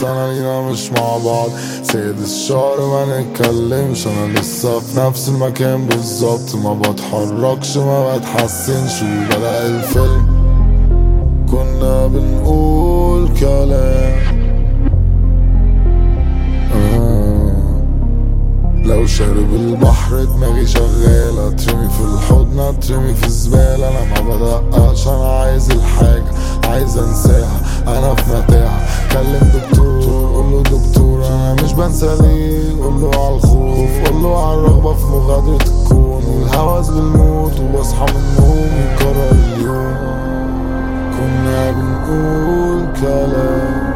سنة لينا مش مع بعض سيد الشهر ما نتكلمش انا لسه في نفس المكان بالظبط ما بتحركش ما بتحسنش وبدأ الفيلم كنا بنقول كلام آه. لو شارب البحر دماغي شغالة ترمي في الحضن ترمي في الزبالة انا ما بدققش انا عايز الحاجة عايز انساها انا في متاهة كلم دكتور قوله دكتور انا مش بنسى ليه قوله على الخوف قوله على الرغبة في مغادرة الكون والهوس بالموت وبصحى من النوم يكرر اليوم كنا بنقول كلام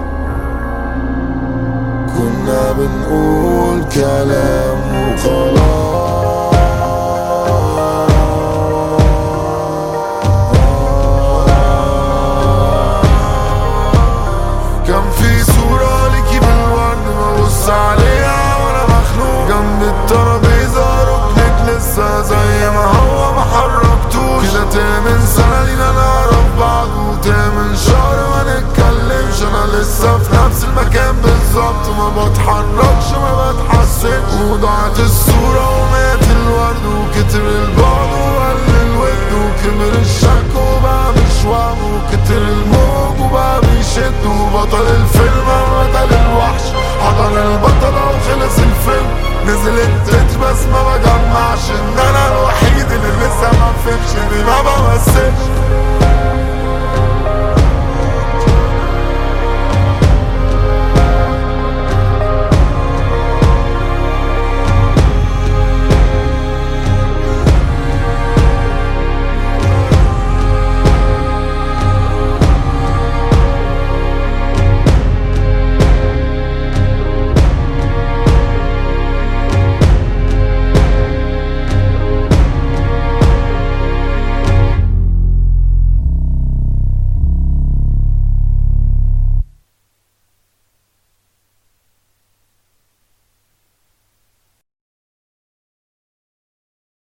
كنا بنقول كلام وخلاص كان في صورة ليكي بالورد ببص عليها وانا مخنوق جنب الترابيزة ركنك لسه زي ما هو ما حركتوش كده تامن سنة لينا نعرف بعض وتامن شهر ما نتكلمش انا لسه في نفس المكان بالظبط ما بتحركش ما بتحسنش وضاعت الصورة ومات الورد وكتر البعد وقل الود وكبر الشك وبقى مش وهم وكتر الموج وبقى بيشد وبطل الفيلم بدل الوحش حضن البطلة وخلص الفيلم نزل التتر بس ما بجمعش ان انا الوحيد اللي لسه ما فهمش اني ما بمثلش